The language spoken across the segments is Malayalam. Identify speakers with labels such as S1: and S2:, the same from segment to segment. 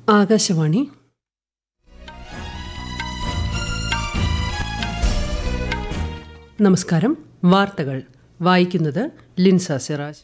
S1: ആകാശവാണി നമസ്കാരം വാർത്തകൾ വായിക്കുന്നത് ലിൻസ സിറാജ്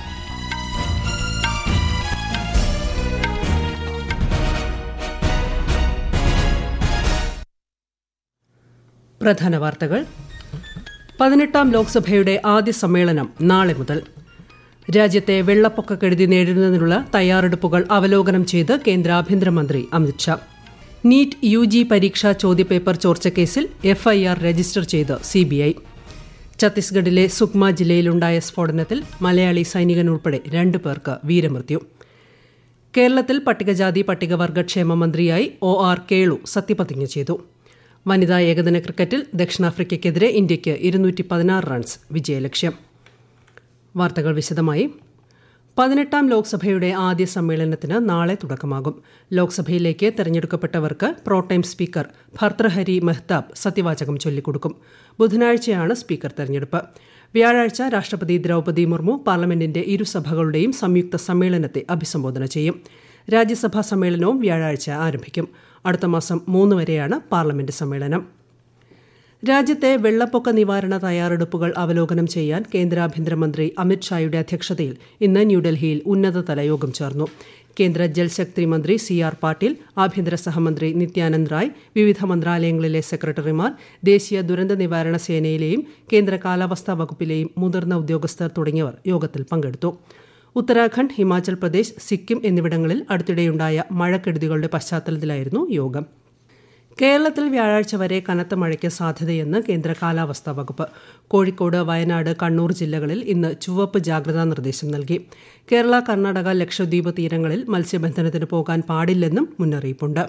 S1: പ്രധാന വാർത്തകൾ പതിനെട്ടാം ലോക്സഭയുടെ ആദ്യ സമ്മേളനം നാളെ മുതൽ രാജ്യത്തെ വെള്ളപ്പൊക്കക്കെടുതി നേരിടുന്നതിനുള്ള തയ്യാറെടുപ്പുകൾ അവലോകനം ചെയ്ത് കേന്ദ്ര ആഭ്യന്തരമന്ത്രി അമിത്ഷാ നീറ്റ് യു ജി പരീക്ഷാ ചോദ്യപേപ്പർ ചോർച്ചക്കേസിൽ എഫ്ഐആർ രജിസ്റ്റർ ചെയ്ത് സിബിഐ ഛത്തീസ്ഗഡിലെ സുക്മ ജില്ലയിലുണ്ടായ സ്ഫോടനത്തിൽ മലയാളി സൈനികൻ ഉൾപ്പെടെ രണ്ടു പേർക്ക് വീരമൃത്യു കേരളത്തിൽ പട്ടികജാതി പട്ടികവർഗ ക്ഷേമ മന്ത്രിയായി ഒ ആർ കേളു സത്യപ്രതിജ്ഞ ചെയ്തു വനിതാ ഏകദിന ക്രിക്കറ്റിൽ ദക്ഷിണാഫ്രിക്കയ്ക്കെതിരെ ഇന്ത്യയ്ക്ക് ഇരുന്നൂറ്റി പതിനാറ് റൺസ് വിജയലക്ഷ്യം വാർത്തകൾ വിശദമായി പതിനെട്ടാം ലോക്സഭയുടെ ആദ്യ സമ്മേളനത്തിന് നാളെ തുടക്കമാകും ലോക്സഭയിലേക്ക് തെരഞ്ഞെടുക്കപ്പെട്ടവർക്ക് പ്രോടൈം സ്പീക്കർ ഭർത്തൃഹരി മെഹ്താബ് സത്യവാചകം ചൊല്ലിക്കൊടുക്കും ബുധനാഴ്ചയാണ് സ്പീക്കർ തെരഞ്ഞെടുപ്പ് വ്യാഴാഴ്ച രാഷ്ട്രപതി ദ്രൗപദി മുർമു പാർലമെന്റിന്റെ ഇരുസഭകളുടെയും സംയുക്ത സമ്മേളനത്തെ അഭിസംബോധന ചെയ്യും രാജ്യസഭാ സമ്മേളനവും വ്യാഴാഴ്ച ആരംഭിക്കും അടുത്ത മാസം മൂന്ന് വരെയാണ് പാർലമെന്റ് സമ്മേളനം രാജ്യത്തെ വെള്ളപ്പൊക്ക നിവാരണ തയ്യാറെടുപ്പുകൾ അവലോകനം ചെയ്യാൻ കേന്ദ്ര ആഭ്യന്തരമന്ത്രി അമിത്ഷായുടെ അധ്യക്ഷതയിൽ ഇന്ന് ന്യൂഡൽഹിയിൽ ഉന്നതതല യോഗം ചേർന്നു കേന്ദ്ര ജൽശക്തി മന്ത്രി സി ആർ പാട്ടീൽ ആഭ്യന്തര സഹമന്ത്രി നിത്യാനന്ദ് റായ് വിവിധ മന്ത്രാലയങ്ങളിലെ സെക്രട്ടറിമാർ ദേശീയ ദുരന്ത നിവാരണ സേനയിലെയും കേന്ദ്ര കാലാവസ്ഥാ വകുപ്പിലെയും മുതിർന്ന ഉദ്യോഗസ്ഥർ തുടങ്ങിയവർ യോഗത്തിൽ പങ്കെടുത്തു ഉത്തരാഖണ്ഡ് ഹിമാചൽ പ്രദേശ് സിക്കിം എന്നിവിടങ്ങളിൽ അടുത്തിടെയുണ്ടായ മഴക്കെടുതികളുടെ പശ്ചാത്തലത്തിലായിരുന്നു യോഗം കേരളത്തിൽ വ്യാഴാഴ്ച വരെ കനത്ത മഴയ്ക്ക് സാധ്യതയെന്ന് കേന്ദ്ര കാലാവസ്ഥാ വകുപ്പ് കോഴിക്കോട് വയനാട് കണ്ണൂർ ജില്ലകളിൽ ഇന്ന് ചുവപ്പ് ജാഗ്രതാ നിർദ്ദേശം നൽകി കേരള കർണാടക ലക്ഷദ്വീപ് തീരങ്ങളിൽ മത്സ്യബന്ധനത്തിന് പോകാൻ പാടില്ലെന്നും മുന്നറിയിപ്പുണ്ട്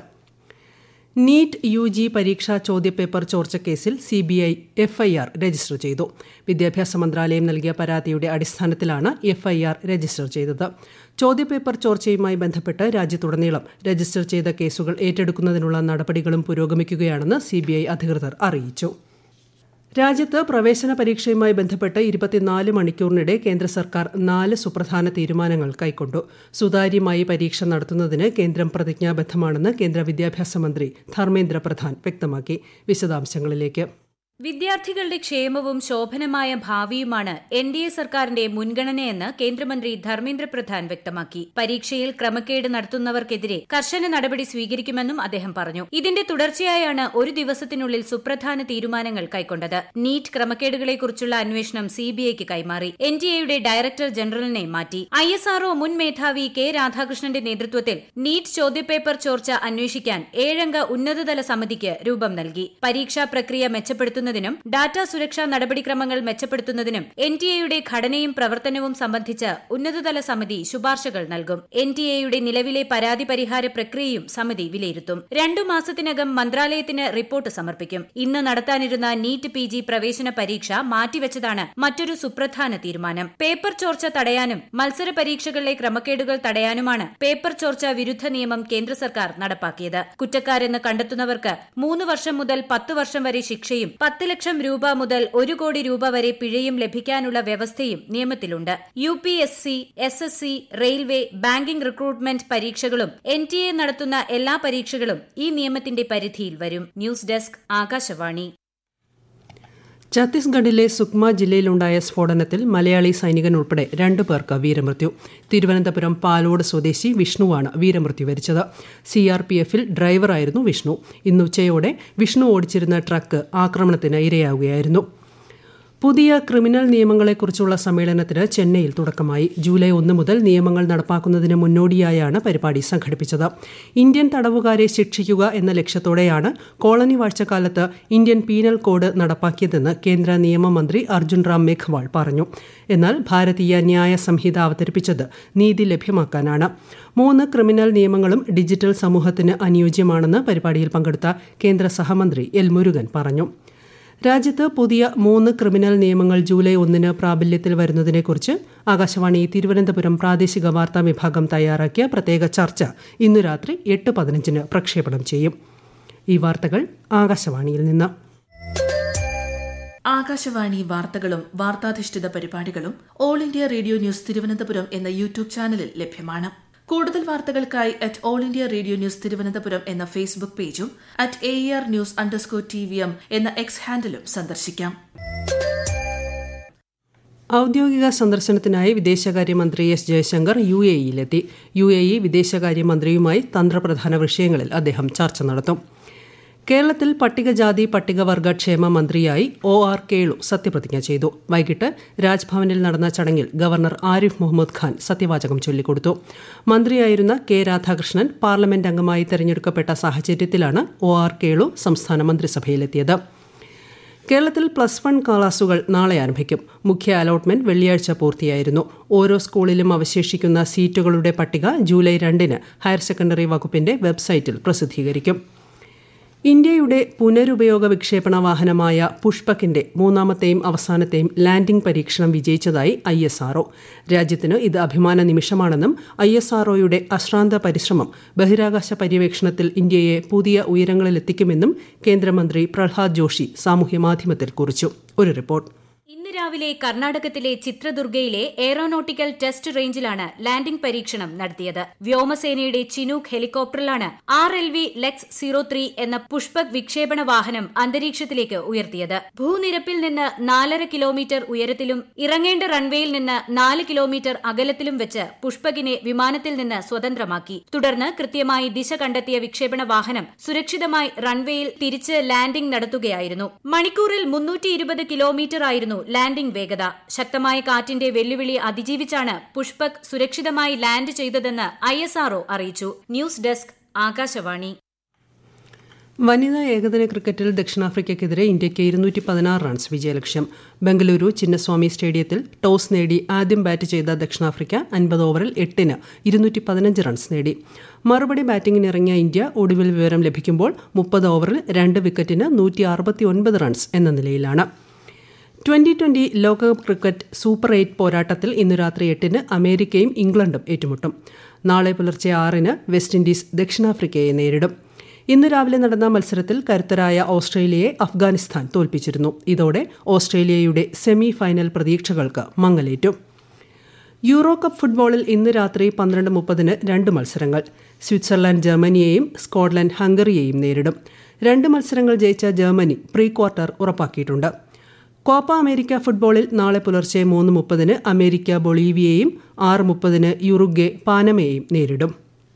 S1: നീറ്റ് യു ജി പരീക്ഷാ ചോദ്യപേപ്പർ ചോർച്ചക്കേസിൽ C B I FIR register ചെയ്തു വിദ്യാഭ്യാസ മന്ത്രാലയം നൽകിയ പരാതിയുടെ അടിസ്ഥാനത്തിലാണ് എഫ്ഐആർ രജിസ്റ്റർ ചെയ്തത് ചോദ്യപേപ്പർ ചോർച്ചയുമായി ബന്ധപ്പെട്ട് രാജ്യത്തുടനീളം രജിസ്റ്റർ ചെയ്ത കേസുകൾ ഏറ്റെടുക്കുന്നതിനുള്ള നടപടികളും പുരോഗമിക്കുകയാണെന്ന് സി അധികൃതർ അറിയിച്ചു രാജ്യത്ത് പ്രവേശന പരീക്ഷയുമായി ബന്ധപ്പെട്ട് ഇരുപത്തിനാല് മണിക്കൂറിനിടെ കേന്ദ്ര സർക്കാർ നാല് സുപ്രധാന തീരുമാനങ്ങൾ കൈക്കൊണ്ടു സുതാര്യമായി പരീക്ഷ നടത്തുന്നതിന് കേന്ദ്രം പ്രതിജ്ഞാബദ്ധമാണെന്ന് കേന്ദ്ര വിദ്യാഭ്യാസ മന്ത്രി ധർമ്മേന്ദ്ര പ്രധാൻ വ്യക്തമാക്കി വിശദാംശങ്ങളിലേക്ക്
S2: വിദ്യാർത്ഥികളുടെ ക്ഷേമവും ശോഭനമായ ഭാവിയുമാണ് എൻ ഡി എ സർക്കാരിന്റെ മുൻഗണനയെന്ന് കേന്ദ്രമന്ത്രി ധർമ്മേന്ദ്ര പ്രധാൻ വ്യക്തമാക്കി പരീക്ഷയിൽ ക്രമക്കേട് നടത്തുന്നവർക്കെതിരെ കർശന നടപടി സ്വീകരിക്കുമെന്നും അദ്ദേഹം പറഞ്ഞു ഇതിന്റെ തുടർച്ചയായാണ് ഒരു ദിവസത്തിനുള്ളിൽ സുപ്രധാന തീരുമാനങ്ങൾ കൈക്കൊണ്ടത് നീറ്റ് ക്രമക്കേടുകളെക്കുറിച്ചുള്ള അന്വേഷണം സിബിഐക്ക് കൈമാറി എൻ ഡി എയുടെ ഡയറക്ടർ ജനറലിനെ മാറ്റി ഐ എസ് ആർഒ മുൻ മേധാവി കെ രാധാകൃഷ്ണന്റെ നേതൃത്വത്തിൽ നീറ്റ് ചോദ്യപേപ്പർ ചോർച്ച അന്വേഷിക്കാൻ ഏഴംഗ ഉന്നതതല സമിതിക്ക് രൂപം നൽകി പരീക്ഷാ പ്രക്രിയ മെച്ചപ്പെടുത്തുന്ന നടത്തുന്നതിനും ഡാറ്റാ സുരക്ഷാ നടപടിക്രമങ്ങൾ മെച്ചപ്പെടുത്തുന്നതിനും എൻ ടി എയുടെ ഘടനയും പ്രവർത്തനവും സംബന്ധിച്ച് ഉന്നതതല സമിതി ശുപാർശകൾ നൽകും എൻ ടി എയുടെ നിലവിലെ പരാതി പരിഹാര പ്രക്രിയയും സമിതി വിലയിരുത്തും രണ്ടു മാസത്തിനകം മന്ത്രാലയത്തിന് റിപ്പോർട്ട് സമർപ്പിക്കും ഇന്ന് നടത്താനിരുന്ന നീറ്റ് പി ജി പ്രവേശന പരീക്ഷ മാറ്റിവെച്ചതാണ് മറ്റൊരു സുപ്രധാന തീരുമാനം പേപ്പർ ചോർച്ച തടയാനും മത്സര പരീക്ഷകളിലെ ക്രമക്കേടുകൾ തടയാനുമാണ് പേപ്പർ ചോർച്ച വിരുദ്ധ നിയമം കേന്ദ്ര സർക്കാർ നടപ്പാക്കിയത് കുറ്റക്കാരെന്ന് കണ്ടെത്തുന്നവർക്ക് മൂന്ന് വർഷം മുതൽ പത്ത് വർഷം വരെ ശിക്ഷയും പത്ത് ലക്ഷം രൂപ മുതൽ ഒരു കോടി രൂപ വരെ പിഴയും ലഭിക്കാനുള്ള വ്യവസ്ഥയും നിയമത്തിലുണ്ട് U P S C S S C railway banking recruitment പരീക്ഷകളും എൻ ടി എ നടത്തുന്ന എല്ലാ പരീക്ഷകളും ഈ നിയമത്തിന്റെ പരിധിയിൽ വരും ന്യൂസ് ഡെസ്ക് ആകാശവാണി
S1: ഛത്തീസ്ഗഡിലെ സുക്മ ജില്ലയിലുണ്ടായ സ്ഫോടനത്തിൽ മലയാളി സൈനികൻ ഉൾപ്പെടെ രണ്ടു പേർക്ക് വീരമൃത്യു തിരുവനന്തപുരം പാലോട് സ്വദേശി വിഷ്ണുവാണ് വീരമൃത്യു വരിച്ചത് സി ആർ പി എഫിൽ ഡ്രൈവറായിരുന്നു വിഷ്ണു ഇന്ന് ഉച്ചയോടെ വിഷ്ണു ഓടിച്ചിരുന്ന ട്രക്ക് ആക്രമണത്തിന് ഇരയാവുകയായിരുന്നു പുതിയ ക്രിമിനൽ നിയമങ്ങളെക്കുറിച്ചുള്ള സമ്മേളനത്തിന് ചെന്നൈയിൽ തുടക്കമായി ജൂലൈ ഒന്ന് മുതൽ നിയമങ്ങൾ നടപ്പാക്കുന്നതിന് മുന്നോടിയായാണ് പരിപാടി സംഘടിപ്പിച്ചത് ഇന്ത്യൻ തടവുകാരെ ശിക്ഷിക്കുക എന്ന ലക്ഷ്യത്തോടെയാണ് കോളനി വാഴ്ചക്കാലത്ത് ഇന്ത്യൻ പീനൽ കോഡ് നടപ്പാക്കിയതെന്ന് കേന്ദ്ര നിയമമന്ത്രി അർജുൻ റാം മേഘ്വാൾ പറഞ്ഞു എന്നാൽ ഭാരതീയ ന്യായ സംഹിത അവതരിപ്പിച്ചത് നീതി ലഭ്യമാക്കാനാണ് മൂന്ന് ക്രിമിനൽ നിയമങ്ങളും ഡിജിറ്റൽ സമൂഹത്തിന് അനുയോജ്യമാണെന്ന് പരിപാടിയിൽ പങ്കെടുത്ത കേന്ദ്ര സഹമന്ത്രി എൽ മുരുകൻ പറഞ്ഞു രാജ്യത്ത് പുതിയ മൂന്ന് ക്രിമിനൽ നിയമങ്ങൾ ജൂലൈ ഒന്നിന് പ്രാബല്യത്തിൽ വരുന്നതിനെക്കുറിച്ച് ആകാശവാണി തിരുവനന്തപുരം പ്രാദേശിക വാർത്താ വിഭാഗം തയ്യാറാക്കിയ പ്രത്യേക ചർച്ച ഇന്നു രാത്രി എട്ട് പതിനഞ്ചിന് പ്രക്ഷേപണം ചെയ്യും ഈ വാർത്തകൾ ആകാശവാണിയിൽ നിന്ന്
S3: ആകാശവാണി വാർത്തകളും വാർത്താധിഷ്ഠിത പരിപാടികളും All India Radio news Thiruvananthapuram എന്ന യൂട്യൂബ് ചാനലിൽ ലഭ്യമാണ് കൂടുതൽ വാർത്തകൾക്കായി at All India Radio news Thiruvananthapuram എന്ന ഫേസ്ബുക്ക് പേജും at A R news underscore T V M എന്ന എക്സ് ഹാൻഡിലും സന്ദർശിക്കാം
S1: ഔദ്യോഗിക സന്ദർശനത്തിനായി വിദേശകാര്യമന്ത്രി എസ് ജയശങ്കർ യു എ ഇയിലെത്തി യു എ ഇ വിദേശകാര്യമന്ത്രിയുമായി തന്ത്രപ്രധാന വിഷയങ്ങളിൽ അദ്ദേഹം ചർച്ച നടത്തും കേരളത്തിൽ പട്ടികജാതി പട്ടികവർഗ ക്ഷേമ മന്ത്രിയായി ഒ ആർ കേളു സത്യപ്രതിജ്ഞ ചെയ്തു വൈകിട്ട് രാജ്ഭവനിൽ നടന്ന ചടങ്ങിൽ ഗവർണർ ആരിഫ് മുഹമ്മദ് ഖാൻ സത്യവാചകം ചൊല്ലിക്കൊടുത്തു മന്ത്രിയായിരുന്ന കെ രാധാകൃഷ്ണൻ പാർലമെന്റ് അംഗമായി തെരഞ്ഞെടുക്കപ്പെട്ട സാഹചര്യത്തിലാണ് ഒ ആർ കേളു സംസ്ഥാന മന്ത്രിസഭയിലെത്തിയത് കേരളത്തിൽ പ്ലസ് വൺ ക്ലാസുകൾ നാളെ ആരംഭിക്കും മുഖ്യ അലോട്ട്മെന്റ് വെള്ളിയാഴ്ച പൂർത്തിയായിരുന്നു ഓരോ സ്കൂളിലും അവശേഷിക്കുന്ന സീറ്റുകളുടെ പട്ടിക ജൂലൈ രണ്ടിന് ഹയർ സെക്കൻഡറി വകുപ്പിന്റെ വെബ്സൈറ്റിൽ പ്രസിദ്ധീകരിക്കും ഇന്ത്യയുടെ പുനരുപയോഗ വിക്ഷേപണ വാഹനമായ പുഷ്പകിന്റെ മൂന്നാമത്തെയും അവസാനത്തെയും ലാൻഡിംഗ് പരീക്ഷണം വിജയിച്ചതായി ഐ എസ് ആർഒ രാജ്യത്തിന് ഇത് അഭിമാന നിമിഷമാണെന്നും ഐ എസ് ആർഒയുടെ അശ്രാന്ത പരിശ്രമം ബഹിരാകാശ പര്യവേക്ഷണത്തിൽ ഇന്ത്യയെ പുതിയ ഉയരങ്ങളിലെത്തിക്കുമെന്നും കേന്ദ്രമന്ത്രി പ്രഹ്ലാദ് ജോഷി സാമൂഹ്യമാധ്യമത്തിൽ കുറിച്ചു ഒരു റിപ്പോർട്ട്
S2: ഇന്ന് രാവിലെ കർണാടകത്തിലെ ചിത്രദുർഗയിലെ എയറോനോട്ടിക്കൽ ടെസ്റ്റ് റേഞ്ചിലാണ് ലാൻഡിംഗ് പരീക്ഷണം നടത്തിയത് വ്യോമസേനയുടെ ചിനൂക്ക് ഹെലികോപ്റ്ററിലാണ് R L V LEX zero three എന്ന പുഷ്പക് വിക്ഷേപണ വാഹനം അന്തരീക്ഷത്തിലേക്ക് ഉയർത്തിയത് ഭൂനിരപ്പിൽ നിന്ന് നാലര കിലോമീറ്റർ ഉയരത്തിലും ഇറങ്ങേണ്ട റൺവേയിൽ നിന്ന് നാല് കിലോമീറ്റർ അകലത്തിലും വെച്ച് പുഷ്പകിനെ വിമാനത്തിൽ നിന്ന് സ്വതന്ത്രമാക്കി തുടർന്ന് കൃത്യമായി ദിശ കണ്ടെത്തിയ വിക്ഷേപണ വാഹനം സുരക്ഷിതമായി റൺവേയിൽ തിരിച്ച് ലാൻഡിംഗ് നടത്തുകയായിരുന്നു മണിക്കൂറിൽ മുന്നൂറ്റി ഇരുപത് കിലോമീറ്റർ ആയിരുന്നു ലാൻഡിംഗ് വേഗത ശക്തമായ കാറ്റിന്റെ വെല്ലുവിളി അതിജീവിച്ചാണ് പുഷ്പക് സുരക്ഷിതമായി ലാൻഡ് ചെയ്തതെന്ന് ഐ അറിയിച്ചു ന്യൂസ് ഡെസ്ക് ആകാശവാണി
S1: വനിതാ ഏകദിന ക്രിക്കറ്റിൽ ദക്ഷിണാഫ്രിക്കയ്ക്കെതിരെ ഇന്ത്യയ്ക്ക് ഇരുന്നൂറ്റി പതിനാറ് റൺസ് വിജയലക്ഷ്യം ബംഗളൂരു ചിന്നസ്വാമി സ്റ്റേഡിയത്തിൽ ടോസ് നേടി ആദ്യം ബാറ്റ് ചെയ്ത ദക്ഷിണാഫ്രിക്ക അൻപത് ഓവറിൽ എട്ടിന് ഇരുന്നൂറ്റി പതിനഞ്ച് റൺസ് നേടി മറുപടി ബാറ്റിംഗിനിറങ്ങിയ ഇന്ത്യ ഒടുവിൽ വിവരം ലഭിക്കുമ്പോൾ മുപ്പത് ഓവറിൽ രണ്ട് വിക്കറ്റിന് നൂറ്റി അറുപത്തി ഒൻപത് റൺസ് എന്ന നിലയിലാണ് ട്വന്റി ട്വന്റി ലോകകപ്പ് ക്രിക്കറ്റ് സൂപ്പർ എയ്റ്റ് പോരാട്ടത്തിൽ ഇന്ന് രാത്രി എട്ടിന് അമേരിക്കയും ഇംഗ്ലണ്ടും ഏറ്റുമുട്ടും നാളെ പുലർച്ചെ ആറിന് വെസ്റ്റ് ഇൻഡീസ് ദക്ഷിണാഫ്രിക്കയെ നേരിടും ഇന്ന് രാവിലെ നടന്ന മത്സരത്തിൽ കരുത്തരായ ഓസ്ട്രേലിയയെ അഫ്ഗാനിസ്ഥാൻ തോൽപ്പിച്ചിരുന്നു ഇതോടെ ഓസ്ട്രേലിയയുടെ സെമി ഫൈനൽ പ്രതീക്ഷകൾക്ക് മങ്ങലേറ്റു യൂറോ കപ്പ് ഫുട്ബോളിൽ ഇന്ന് രാത്രി പന്ത്രണ്ട് മുപ്പതിന് രണ്ട് മത്സരങ്ങൾ സ്വിറ്റ്സർലൻഡ് ജർമ്മനിയെയും സ്കോട്ട്ലൻഡ് ഹംഗറിയെയും നേരിടും രണ്ട് മത്സരങ്ങൾ ജയിച്ച ജർമ്മനി പ്രീ ക്വാർട്ടർ ഉറപ്പാക്കിയിട്ടുണ്ട് കോപ്പ അമേരിക്ക ഫുട്ബോളിൽ നാളെ പുലർച്ചെ മൂന്ന് മുപ്പതിന് അമേരിക്ക ബൊളീവിയയും ആറ് മുപ്പതിന് യുറുഗ്വെ പാനമയെയും നേരിടും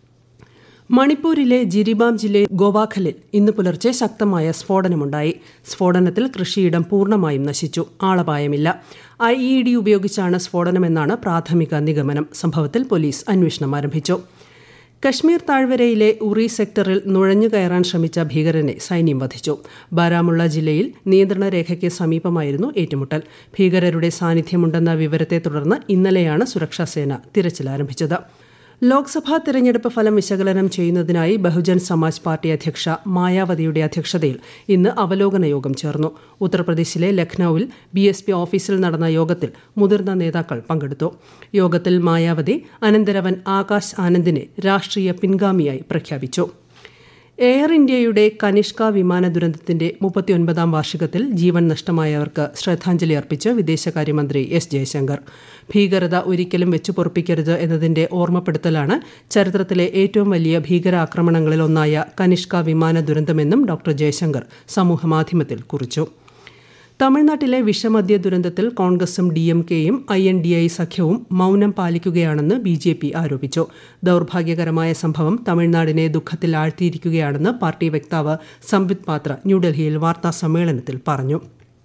S1: മണിപ്പൂരിലെ ജിരിബാം ജില്ലയിൽ ഗോവാഖലിൽ ഇന്ന് പുലർച്ചെ ശക്തമായ സ്ഫോടനമുണ്ടായി സ്ഫോടനത്തിൽ കൃഷിയിടം പൂർണ്ണമായും നശിച്ചു ആളപായമില്ല ഐ ഇ ഡി ഉപയോഗിച്ചാണ് സ്ഫോടനമെന്നാണ് പ്രാഥമിക നിഗമനം സംഭവത്തിൽ പോലീസ് അന്വേഷണം ആരംഭിച്ചു കശ്മീർ താഴ്വരയിലെ ഉറി സെക്ടറിൽ നുഴഞ്ഞു കയറാൻ ശ്രമിച്ച ഭീകരനെ സൈന്യം വധിച്ചു ബാരാമുള്ള ജില്ലയിൽ നിയന്ത്രണ രേഖയ്ക്ക് സമീപമായിരുന്നു ഏറ്റുമുട്ടൽ ഭീകരരുടെ സാന്നിധ്യമുണ്ടെന്ന വിവരത്തെ തുടർന്ന് ഇന്നലെയാണ് സുരക്ഷാസേന തിരച്ചിൽ ആരംഭിച്ചത് ലോക്സഭാ തെരഞ്ഞെടുപ്പ് ഫലം വിശകലനം ചെയ്യുന്നതിനായി ബഹുജൻ സമാജ് പാർട്ടി അധ്യക്ഷ മായാവതിയുടെ അധ്യക്ഷതയിൽ ഇന്ന് അവലോകന യോഗം ചേർന്നു ഉത്തർപ്രദേശിലെ ലഖ്നൌവിൽ ബി എസ് പി ഓഫീസിൽ നടന്ന യോഗത്തിൽ മുതിർന്ന നേതാക്കൾ പങ്കെടുത്തു യോഗത്തിൽ മായാവതി അനന്തരവൻ ആകാശ് ആനന്ദിനെ രാഷ്ട്രീയ പിൻഗാമിയായി പ്രഖ്യാപിച്ചു എയർ ഇന്ത്യയുടെ കനിഷ്ക വിമാന ദുരന്തത്തിന്റെ മുപ്പത്തിയൊൻപതാം വാർഷികത്തിൽ ജീവൻ നഷ്ടമായവർക്ക് ശ്രദ്ധാഞ്ജലി അർപ്പിച്ച് വിദേശകാര്യമന്ത്രി എസ് ജയശങ്കർ ഭീകരത ഒരിക്കലും വെച്ചു പൊറുപ്പിക്കരുത് എന്നതിന്റെ ഓർമ്മപ്പെടുത്തലാണ് ചരിത്രത്തിലെ ഏറ്റവും വലിയ ഭീകരാക്രമണങ്ങളിലൊന്നായ കനിഷ്ക വിമാന ദുരന്തമെന്നും ഡോക്ടർ ജയശങ്കർ സമൂഹമാധ്യമത്തിൽ കുറിച്ചു തമിഴ്നാട്ടിലെ വിഷമദ്യ ദുരന്തത്തിൽ കോൺഗ്രസും ഡി എം കെയും ഐ എൻ ഡി ഐ സഖ്യവും മൌനം പാലിക്കുകയാണെന്ന് ബി ജെ പി ആരോപിച്ചു ദൌർഭാഗ്യകരമായ സംഭവം തമിഴ്നാടിനെ ദുഃഖത്തിൽ ആഴ്ത്തിയിരിക്കുകയാണെന്ന് പാർട്ടി വക്താവ് സംബിത് പാത്ര ന്യൂഡൽഹിയിൽ വാർത്താ സമ്മേളനത്തിൽ പറഞ്ഞു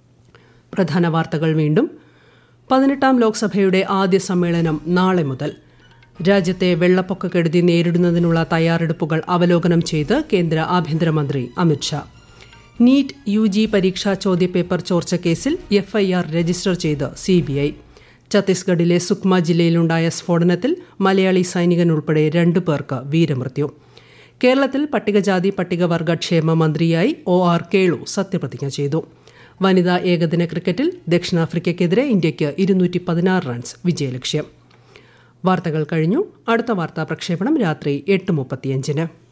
S1: പ്രധാന വാർത്തകൾ വീണ്ടും പതിനെട്ടാം ലോക്സഭയുടെ ആദ്യ സമ്മേളനം നാളെ മുതൽ രാജ്യത്തെ വെള്ളപ്പൊക്കക്കെടുതി നേരിടുന്നതിനുള്ള തയ്യാറെടുപ്പുകൾ അവലോകനം ചെയ്ത് കേന്ദ്ര ആഭ്യന്തരമന്ത്രി അമിത്ഷാ നീറ്റ് യു ജി പരീക്ഷാ ചോദ്യപേപ്പർ ചോർച്ച കേസിൽ എഫ്ഐആർ രജിസ്റ്റർ ചെയ്ത് സി ബി ഐ ഛത്തീസ്ഗഡിലെ സുക്മ ജില്ലയിലുണ്ടായ സ്ഫോടനത്തിൽ മലയാളി സൈനികൻ ഉൾപ്പെടെ രണ്ടു പേർക്ക് വീരമൃത്യു കേരളത്തിൽ പട്ടികജാതി പട്ടികവർഗ ക്ഷേമ മന്ത്രിയായി ഒ ആർ കേളു സത്യപ്രതിജ്ഞ ചെയ്തു വനിതാ ഏകദിന ക്രിക്കറ്റിൽ ദക്ഷിണാഫ്രിക്കയ്ക്കെതിരെ ഇന്ത്യയ്ക്ക് ഇരുന്നൂറ്റി പതിനാറ് റൺസ് വിജയലക്ഷ്യം വാർത്തകൾ കഴിഞ്ഞു അടുത്ത വാർത്താ പ്രക്ഷേപണം രാത്രി എട്ട് മുപ്പത്തിയഞ്ചിന്